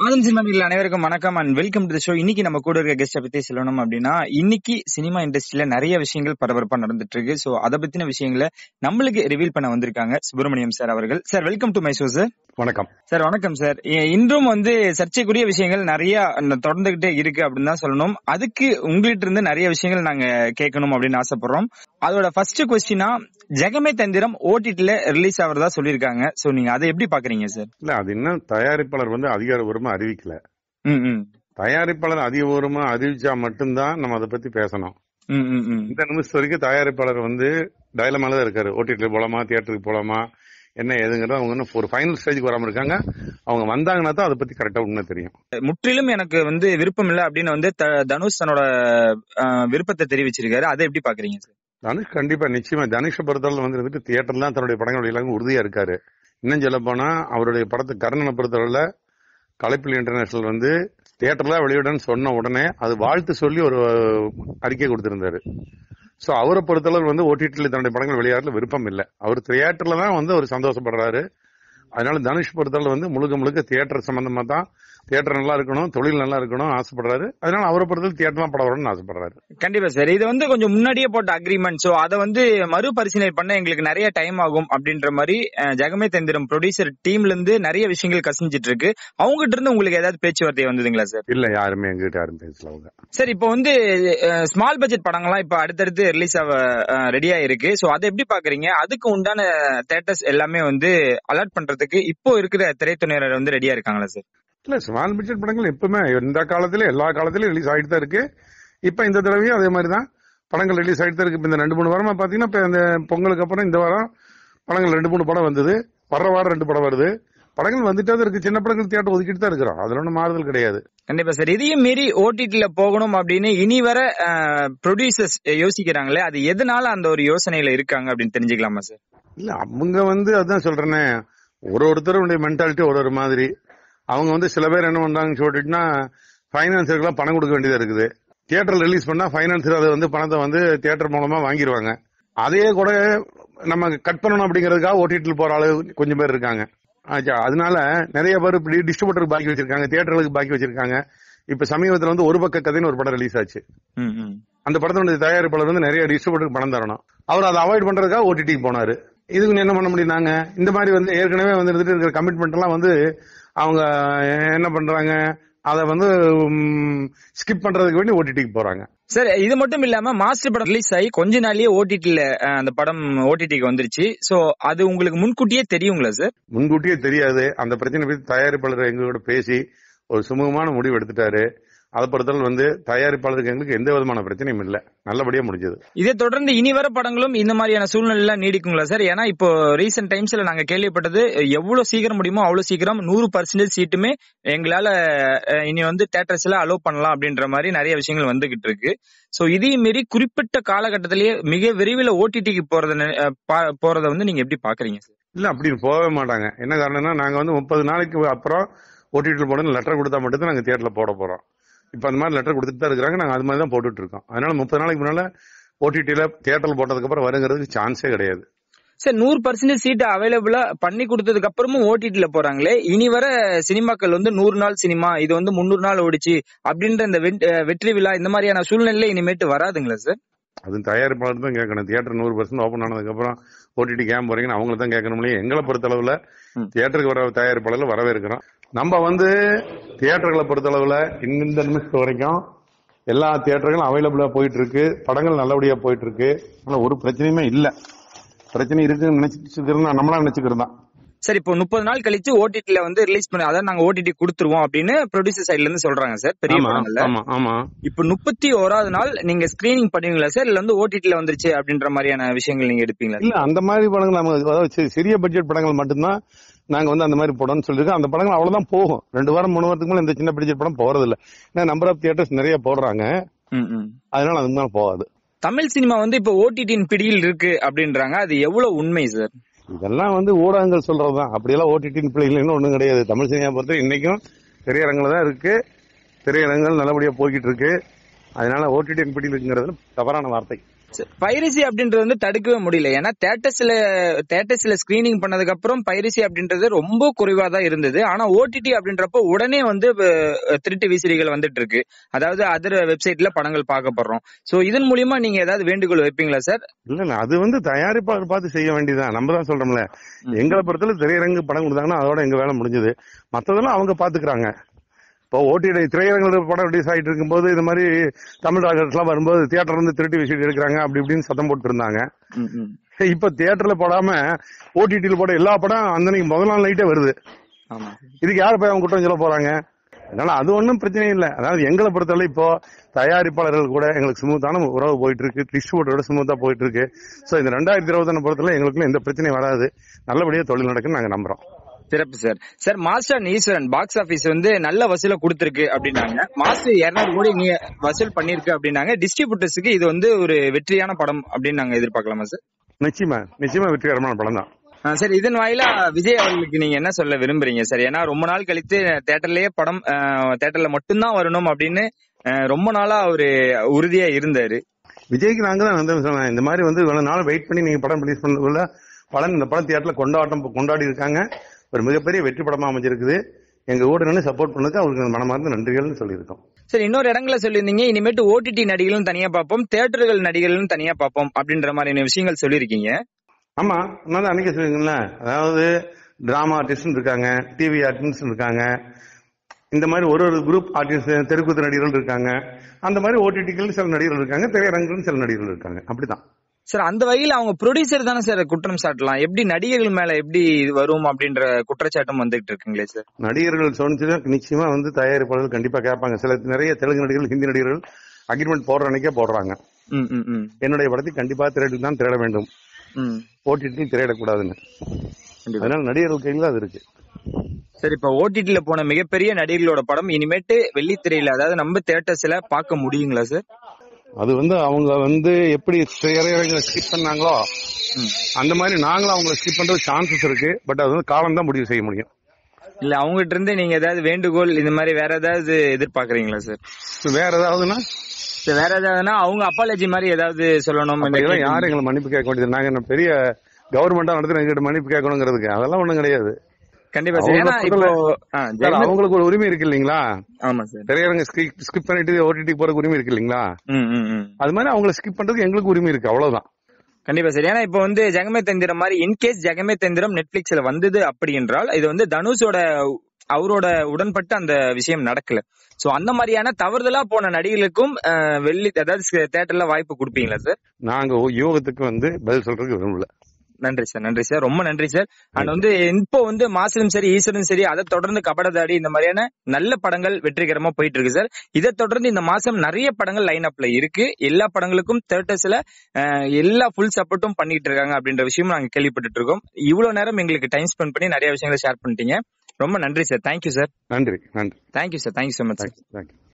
ஆனந்த் சினிமாவில் அனைவருக்கும் வணக்கம் அண்ட் வெல்கம் டு ஷோ இன்னைக்கு நம்ம கூட இருக்க கெஸ்ட பத்தி சொல்லணும் அப்படின்னா இன்னைக்கு சினிமா இண்டஸ்ட்ரியில நிறைய விஷயங்கள் பரபரப்பா நடந்துட்டு இருக்கு சோ அதை பத்தின விஷயங்களை நம்மளுக்கு ரிவீல் பண்ண வந்திருக்காங்க சுப்பிரமணியம் சார் அவர்கள் sir welcome to my show sir வணக்கம் சார் வணக்கம் சார் இ- இன்றும் வந்து சர்ச்சைக்குரிய விஷயங்கள் நிறைய அந்த தொடர்ந்துகிட்டே இருக்கு அப்படின்னு தான் சொல்லணும் அதுக்கு உங்ககிட்ட இருந்து நிறைய விஷயங்கள் நாங்க கேட்கணும் அப்படின்னு ஆசைப்படுறோம் அதோட ஃபர்ஸ்ட் கொஸ்டினா ஜெகமே தந்திரம் ஓடிடில ரிலீஸ் ஆகிறதா சொல்லியிருக்காங்க சோ நீங்க அதை எப்படி பாக்குறீங்க சார் இல்ல அது இன்னும் தயாரிப்பாளர் வந்து அதிகாரபூர்வமா அறிவிக்கல ம் ம் தயாரிப்பாளர் அதிகாரபூர்வமா அறிவிச்சா மட்டும்தான் நம்ம அதை பத்தி பேசணும் ம் ம் ம் இந்த நிமிஷம் வரைக்கும் தயாரிப்பாளர் வந்து டயலமால தான் இருக்காரு ஓடிடில போலாமா தியேட்டருக்கு போலாமா என்ன ஏதுங்கிறது அவங்க இன்னும் ஒரு ஃபைனல் ஸ்டேஜுக்கு வராம இருக்காங்க அவங்க வந்தாங்கன்னா தான் அதை பத்தி கரெக்டா உண்மை தெரியும் முற்றிலும் எனக்கு வந்து விருப்பம் இல்ல அப்படின்னு வந்து த- தனுஷ் தன்னோட அஹ், விருப்பத்தை தெரிவிச்சிருக்காரு அதை எப்படி பாக்குறீங்க சார் தனுஷ் கண்டிப்பா நிச்சயமா தனுஷ பொறுத்தவரை வந்து இருந்துட்டு தியேட்டர்ல தான் தன்னுடைய படங்கள் எல்லாம் உறுதியா இருக்காரு இன்னும் சொல்ல போனா அவருடைய படத்தை கர்ணனை பொறுத்தவரையில கலைப்பில் இன்டர்நேஷனல் வந்து தியேட்டர்ல வெளியிடன்னு சொன்ன உடனே அது வாழ்த்து சொல்லி ஒரு அறிக்கை கொடுத்திருந்தாரு சோ அவரை பொறுத்தளவு வந்து ஓடிடியில் தன்னுடைய படங்கள் வெளியாடுல விருப்பம் இல்லை அவர் தியேட்டர்ல தான் வந்து அவர் சந்தோஷப்படுறாரு அதனால தனுஷ் பொறுத்தளவு வந்து முழுக்க முழுக்க தியேட்டர் சம்பந்தமா தான் தியேட்டர் நல்லா இருக்கணும் தொழில் நல்லா இருக்கணும் ஆசைப்படுறாரு அதனால அவரை பொறுத்தளவு தியேட்டர் தான் படம் வரணும்னு ஆசைப்படுறாரு கண்டிப்பா சார் இது வந்து கொஞ்சம் முன்னாடியே போட்ட அக்ரிமெண்ட் சோ அதை வந்து மறுபரிசீலனை பண்ண எங்களுக்கு நிறைய டைம் ஆகும் அப்படின்ற மாதிரி அஹ், ஜெகமே தந்திரம் ப்ரொடியூசர் டீம்ல இருந்து நிறைய விஷயங்கள் கசிஞ்சிட்டு இருக்கு அவங்ககிட்ட இருந்து உங்களுக்கு ஏதாவது பேச்சுவார்த்தை வந்ததுங்களா சார் இல்ல யாருமே எங்ககிட்ட யாரும் பேசல அவங்க சார் இப்போ வந்து ஸ்மால் பட்ஜெட் படங்கள்லாம் இப்ப அடுத்தடுத்து ரிலீஸ் ஆக ரெடியா இருக்கு சோ அதை எப்படி பாக்குறீங்க அதுக்கு உண்டான தேட்டர்ஸ் எல்லாமே வந்து அலர்ட் பண்றதுக்கு இப்போ இருக்கிற திரைத்துறையினர் வந்து ரெடியா இருக்காங்களா சார் இல்ல ஸ்மால் பட்ஜெட் படங்கள் எப்பவுமே இந்த காலத்துல எல்லா காலத்திலயும் ரிலீஸ் ஆயிட்டு தான் இருக்கு இப்ப இந்த தடவையும் அதே மாதிரி தான் படங்கள் ரிலீஸ் ஆயிட்டு தான் இருக்கு இப்ப இந்த ரெண்டு மூணு வாரமா பாத்தீங்கன்னா இப்ப இந்த பொங்கலுக்கு அப்புறம் இந்த வாரம் படங்கள் ரெண்டு மூணு படம் வந்தது வர்ற வாரம் ரெண்டு படம் வருது படங்கள் வந்துட்டே தான் இருக்கு சின்ன படங்கள் தியேட்டர் ஒதுக்கிட்டு தான் இருக்கிறோம் அதுல ஒன்றும் மாறுதல் கிடையாது கண்டிப்பா சார் இதையும் மீறி ஓடிடில போகணும் அப்படின்னு இனி வர ப்ரொடியூசர்ஸ் யோசிக்கிறாங்களே அது எதனால அந்த ஒரு யோசனையில இருக்காங்க அப்படின்னு தெரிஞ்சுக்கலாமா சார் இல்ல அவங்க வந்து அதான் சொல்றேனே ஒரு ஒருத்தருடைய மென்டாலிட்டி ஒரு ஒரு மாதிரி அவங்க வந்து சில பேர் என்ன பண்றாங்கன்னு சொல்லிட்டுனா ஃபைனான்சருக்குலாம் பணம் கொடுக்க வேண்டியதா இருக்குது தியேட்டர் ரிலீஸ் பண்ணா ஃபைனான்சர் அதை வந்து பணத்தை வந்து தியேட்டர் மூலமா வாங்கிடுவாங்க அதையே கூட நம்ம கட் பண்ணணும் அப்படிங்கிறதுக்காக ஓடிடியில் போற ஆளு கொஞ்சம் பேர் இருக்காங்க ஆச்சா, அதனால நிறைய பேர் இப்படி டிஸ்ட்ரிபியூட்டருக்கு பாக்கி வச்சிருக்காங்க தியேட்டர்களுக்கு பாக்கி வச்சிருக்காங்க இப்ப சமீபத்துல வந்து ஒரு பக்க கதைன்னு ஒரு படம் ரிலீஸ் ஆச்சு ம், ம். அந்த படத்தினுடைய தயாரிப்பாளர் வந்து நிறைய டிஸ்ட்ரிபியூட்டருக்கு பணம் தரணும் அவர் அதை அவாய்ட் பண்றதுக்காக ஓடிடிக்கு போனாரு இதுக்கு என்ன பண்ண முடியும் நாங்க இந்த மாதிரி வந்து ஏற்கனவே வந்து இருந்துட்டு இருக்கிற கமிட்மெண்ட் எல்லாம் வந்து அவங்க என்ன பண்றாங்க அதை வந்து ஸ்கிப் பண்றதுக்கு வேண்டி ஓடிடிக்கு போறாங்க சார் இது மட்டும் இல்லாம மாஸ்டர் படம் ரிலீஸ் ஆகி கொஞ்ச நாள்லயே ஓடிடில அந்த படம் ஓடிடிக்கு வந்துருச்சு சோ அது உங்களுக்கு முன்கூட்டியே தெரியுங்களா சார் முன்கூட்டியே தெரியாது அந்த பிரச்சனை பத்தி தயாரிப்பாளர் எங்களோட பேசி ஒரு சுமூகமான முடிவு எடுத்துட்டாரு அதை பொறுத்தவரை வந்து தயாரிப்பாளருக்கு எங்களுக்கு எந்த விதமான பிரச்சனையும் இல்லை நல்லபடியா முடிஞ்சது இதை தொடர்ந்து இனி வர படங்களும் இந்த மாதிரியான சூழ்நிலை நீடிக்குங்களா சார் ஏன்னா இப்போ ரீசெண்ட் டைம்ஸ்ல நாங்க கேள்விப்பட்டது எவ்வளவு சீக்கிரம் முடியுமோ அவ்வளவு சீக்கிரம் நூறு பர்சன்டேஜ் சீட்டுமே எங்களால அஹ், இனி வந்து தேட்டர்ஸ்ல அலோவ் பண்ணலாம் அப்படின்ற மாதிரி நிறைய விஷயங்கள் வந்துகிட்டு இருக்கு சோ இதையும் மீறி குறிப்பிட்ட காலகட்டத்திலேயே மிக விரைவில் ஓடிடிக்கு போறத நெ- அஹ், பா- போறத வந்து நீங்க எப்படி பாக்குறீங்க சார் இல்ல அப்படி போகவே மாட்டாங்க என்ன காரணம்னா நாங்க வந்து முப்பது நாளைக்கு அப்புறம் ஓடிடியில் போடணும் லெட்டர் கொடுத்தா மட்டும் தான் நாங்க தியேட்டர்ல போட போறோம் இப்ப அந்த மாதிரி லெட்டர் கொடுத்துட்டு தான் இருக்கிறாங்க நாங்க அது மாதிரி தான் போட்டுட்டு இருக்கோம் அதனால முப்பது நாளைக்கு முன்னால ஓடிடியில தியேட்டர்ல போட்டதுக்கு அப்புறம் வருங்கிறதுக்கு சான்ஸே கிடையாது சார் நூறு பர்சன்டேஜ் சீட் அவைலபிளா பண்ணி கொடுத்ததுக்கு அப்புறமும் ஓடிடில போறாங்களே இனி வர சினிமாக்கள் வந்து நூறு நாள் சினிமா இது வந்து முன்னூறு நாள் ஓடிச்சு அப்படின்ற இந்த வெட்- அஹ் வெற்றி விழா இந்த மாதிரியான சூழ்நிலை இனிமேட்டு வராதுங்களா சார் அது தயாரிப்பாளர் தான் கேட்கணும் தியேட்டர் நூறு பர்சன்ட் ஓப்பன் ஆனதுக்கு அப்புறம் ஓடிடி கேம் போறீங்கன்னு அவங்கள தான் கேட்கணும் இல்லையா? எங்களை பொறுத்தளவுல ம். தியேட்டருக்கு வர தயாரிப்பாளர்கள் வரவேற்கிறோம் நம்ம வந்து தியேட்டர்களை பொறுத்தளவுல இந்த நிமிஷம் வரைக்கும் எல்லா தியேட்டர்களும் அவைலபிளா போயிட்டு இருக்கு படங்கள் நல்லபடியா போயிட்டு இருக்கு ஆனா ஒரு பிரச்சனையுமே இல்ல பிரச்சனை இருக்குன்னு நினைச்சுக்கிறோம் நம்மளா நினைச்சுக்கிறது தான் சார் இப்போ முப்பது நாள் கழிச்சு ஓடிடில வந்து ரிலீஸ் பண்ணி அதாவது நாங்க ஓடிடி கொடுத்துருவோம் அப்படின்னு ப்ரொடியூசர் சைடுல இருந்து சொல்றாங்க சார் பெரிய ஆமா படங்கள்ல ஆமா ஆமா இப்போ முப்பத்தி ஓராவது நாள் நீங்க ஸ்கிரீனிங் பண்ணுவீங்களா சார் இல்ல வந்து ஓடிடில வந்துருச்சு அப்படின்ற மாதிரியான விஷயங்கள் நீங்க எடுப்பீங்களா இல்ல அந்த மாதிரி படங்கள் நம்ம அதாவது சி- சிறிய பட்ஜெட் படங்கள் மட்டும்தான் நாங்க வந்து அந்த மாதிரி படம்னு சொல்லியிருக்கோம் அந்த படங்கள் அவ்வளவுதான் போகும் ரெண்டு வாரம் மூணு வாரத்துக்கு மேல இந்த சின்ன பட்ஜெட் படம் போறது இல்ல ஏன்னா நம்பர் ஆஃப் தியேட்டர்ஸ் நிறைய போடுறாங்க ம், ம். அதனால அதுக்கு மேல போகாது தமிழ் சினிமா வந்து இப்போ ஓடிடியின் பிடியில் இருக்கு அப்படின்றாங்க அது எவ்வளவு உண்மை சார் இதெல்லாம் வந்து ஊடகங்கள் சொல்றதுதான் அப்படியெல்லாம் ஓடிடின் பிள்ளைகள் ஒண்ணும் கிடையாது தமிழ் சினிமா பொறுத்த இன்னைக்கும் திரையரங்கில் தான் இருக்கு திரையரங்குகள் நல்லபடியா போய்கிட்டு இருக்கு அதனால ஓடிடின் பிடியில் இருக்குங்கிறது தவறான வார்த்தை பைரசி அப்படின்றது வந்து தடுக்கவே முடியல ஏன்னா தேட்டர்ஸ்ல தேட்டர்ஸ்ல ஸ்கிரீனிங் பண்ணதுக்கு அப்புறம் பைரசி அப்படின்றது ரொம்ப குறைவா தான் இருந்தது ஆனா ஓடிடி அப்படின்றப்போ உடனே வந்து அஹ், திருட்டு விசிறிகள் வந்துட்டு இருக்கு அதாவது அதர் வெப்சைட்ல படங்கள் பார்க்கப்படுறோம் சோ இதன் மூலியமா நீங்க ஏதாவது வேண்டுகோள் வைப்பீங்களா சார் இல்ல இல்ல அது வந்து தயாரிப்பாளர் பார்த்து செய்ய வேண்டியதுதான் நம்ம தான் சொல்றோம்ல எங்களை பொறுத்தல திரையரங்கு படம் கொடுத்தாங்கன்னா அதோட எங்க வேலை முடிஞ்சது மத்ததெல்லாம் அவங்க பாத்துக்கிறாங்க இப்போ ஓடிடி திரையரங்கில் படம் ரிலீஸ் ஆயிட்டு இருக்கும்போது இது மாதிரி தமிழ் டாக்டர்ஸ் எல்லாம் வரும்போது தியேட்டர் வந்து திருட்டி விசிட் எடுக்கிறாங்க அப்படி இப்படின்னு சத்தம் போட்டு இருந்தாங்க இப்ப தியேட்டர்ல போடாம ஓடிடியில் போட எல்லா படம் அந்த அன்னைக்கு முதல் நாள் நைட்டே வருது ஆமா இதுக்கு யார் போய் அவங்க குற்றம் சொல்ல போறாங்க அதனால அது ஒன்றும் பிரச்சனை இல்லை அதாவது எங்களை பொறுத்தவரை இப்போ தயாரிப்பாளர்கள் கூட எங்களுக்கு ஸ்மூத்தான உறவு போயிட்டு இருக்கு டிஸ்ட்ரிபியூட்டரோட ஸ்மூத்தா போயிட்டு இருக்கு சோ இந்த ரெண்டாயிரத்தி இருபத்தி பொறுத்தவரை எங்களுக்குள்ள எந்த பிரச்சனையும் வராது நல்லபடியா தொழில் நடக்குன்னு நாங்க நம்புறோம் சிறப்பு sir sir master Eeswaran box office வந்து நல்ல வசூல கொடுத்திருக்கு அப்படின்னாங்க மாஸ்டர் இருநூறு கோடி நீ வசூல் பண்ணிருக்கு அப்படின்னாங்க டிஸ்ட்ரிபியூட்டர்ஸுக்கு இது வந்து ஒரு வெற்றியான படம் அப்படின்னு நாங்க எதிர்பார்க்கலாமா சார் நிச்சயமா நிச்சயமா வெற்றிகரமான படம் தான் ஆ, சார் இதன் வாயிலா விஜய் அவர்களுக்கு நீங்க என்ன சொல்ல விரும்புறீங்க சார் ஏன்னா ரொம்ப நாள் கழித்து தேட்டர்லயே படம் தேட்டர்ல மட்டும்தான் வரணும் அப்படின்னு ஆ, ரொம்ப நாளா அவரு உறுதியா இருந்தாரு விஜய்க்கு நாங்க தான் வந்து சொன்னேன் இந்த மாதிரி வந்து இவ்வளவு நாள் வெயிட் பண்ணி நீங்க படம் ரிலீஸ் பண்ணதுல படம் இந்த படம் தியேட்டர்ல கொண்டாட்டம் கொண்டாடி இருக்காங்க ஒரு மிகப்பெரிய வெற்றி படமா அமைஞ்சிருக்குது எங்க கூட நின்று சப்போர்ட் பண்ணதுக்கு அவருக்கு மனமார்ந்த நன்றிகள்னு சொல்லியிருக்கோம் சார் இன்னொரு இடங்கள சொல்லியிருந்தீங்க இனிமேட்டு ஓடிடி நடிகளும் தனியா பார்ப்போம் தியேட்டர்கள் நடிகர்களும் தனியா பார்ப்போம் அப்படின்ற மாதிரியான விஷயங்கள் சொல்லியிருக்கீங்க ஆமா நான் அன்னைக்கு சொல்லுங்கல்ல அதாவது டிராமா ஆர்டிஸ்ட் இருக்காங்க டிவி ஆர்டிஸ்ட் இருக்காங்க இந்த மாதிரி ஒரு ஒரு குரூப் ஆர்டிஸ்ட் தெருக்கூத்து நடிகர்கள் இருக்காங்க அந்த மாதிரி ஓடிடிகள் சில நடிகர்கள் இருக்காங்க திரையரங்குகள் சில நடிகர்கள் இருக்காங்க அப்படிதான் சார் அந்த வகையில் அவங்க ப்ரொடியூசர் தானே சார் குற்றம் சாட்டலாம் எப்படி நடிகர்கள் மேல எப்படி இது வரும் அப்படின்ற குற்றச்சாட்டும் வந்துகிட்டு இருக்குங்களே சார் நடிகர்கள் சொன்னதுன்னா நிச்சயமா வந்து தயாரிப்பாளர்கள் கண்டிப்பா கேட்பாங்க சில நிறைய தெலுங்கு நடிகர்கள் ஹிந்தி நடிகர்கள் அக்ரிமெண்ட் போடுற அன்னைக்கே போடுறாங்க ம் ம் ம் என்னுடைய படத்தை கண்டிப்பா திரையிட்டு தான் திரையிட வேண்டும் ம் ஓடிடி திரையிடக்கூடாதுன்னு கண்டிப்பா. அதனால நடிகர்கள் கையில் தான் அது இருக்கு சரி இப்ப ஓடிடில போன மிகப்பெரிய நடிகர்களோட படம் இனிமேட்டு வெள்ளித்திரையில அதாவது நம்ம தியேட்டர்ஸ்ல பார்க்க முடியுங்களா சார் அது வந்து அவங்க வந்து எப்படி திரையரங்களை ஸ்கிப் பண்ணாங்களோ ம். அந்த மாதிரி நாங்களும் அவங்களை ஸ்கிப் பண்றது சான்சஸ் இருக்கு பட் அது வந்து காலம் தான் முடிவு செய்ய முடியும் இல்ல அவங்ககிட்ட இருந்து நீங்க ஏதாவது வேண்டுகோள் இந்த மாதிரி வேற ஏதாவது எதிர்பார்க்கறீங்களா சார் வேற ஏதாவதுன்னா சரி, வேற ஏதாவதுன்னா அவங்க அப்பாலஜி மாதிரி ஏதாவது சொல்லணும் இந்த இதெல்லாம் கேள்வி- யாரும் எங்களை மன்னிப்பு கேட்க வேண்டியது நாங்க என்ன பெரிய கவர்மெண்டா நடத்தி எங்கிட்ட மன்னிப்பு கேட்கணுங்கிறதுக்கு அதெல்லாம் ஒண்ணும் கிடையாது கண்டிப்பா சார் ஏன்னா அவங்க இப்போ ஆ, சார், ஜெயலலிதா- அவங்களுக்கு ஒரு உரிமை இருக்கு இல்லீங்களா ஆமா சார் திரையரங்க ஸ்கிப் பண்ணிட்டு ஓடிடி போறதுக்கு உரிமை இருக்கு இல்லீங்களா ம் ம் ம் அது மாதிரி அவங்கள ஸ்கிப் பண்றதுக்கு எங்களுக்கு உரிமை இருக்கு அவ்வளவுதான் கண்டிப்பா சார் ஏன்னா இப்போ வந்து ஜெகமே தந்திரம் மாதிரி இன்கேஸ் ஜெகமே தந்திரம் நெட்ஃபிளிக்ஸ்ல வந்தது அப்படி என்றால் இது வந்து தனுஷோட அவரோட உடன்பட்டு அந்த விஷயம் நடக்கல சோ அந்த மாதிரியான தவறுதலா போன நடிகர்களுக்கும் அஹ், வெள்ளி அதாவது தேட்டர்ல வாய்ப்பு கொடுப்பீங்களா சார் நாங்க யோகத்துக்கு வந்து பதில் சொல்றதுக்கு விரும்பல நன்றி சார் நன்றி சார் ரொம்ப நன்றி சார் அண்ட் வந்து இப்போ வந்து மாசிலும் சரி ஈஸ்வரனும் சரி அதை தொடர்ந்து கபடதாடி இந்த மாதிரியான நல்ல படங்கள் வெற்றிகரமா போயிட்டு இருக்கு சார் இதை தொடர்ந்து இந்த மாசம் நிறைய படங்கள் லைன் அப்ல இருக்கு எல்லா படங்களுக்கும் தேட்டர்ஸ்ல எல்லா ஃபுல் சப்போர்ட்டும் பண்ணிட்டு இருக்காங்க அப்படின்ற விஷயம் நாங்க கேள்விப்பட்டுட்டு இருக்கோம் இவ்வளவு நேரம் எங்களுக்கு டைம் ஸ்பெண்ட் பண்ணி நிறைய விஷயங்களை ஷேர் பண்ணிட்டீங்க ரொம்ப நன்றி சார் தேங்க்யூ சார் நன்றி நன்றி thank you sir thank you so much sir thank you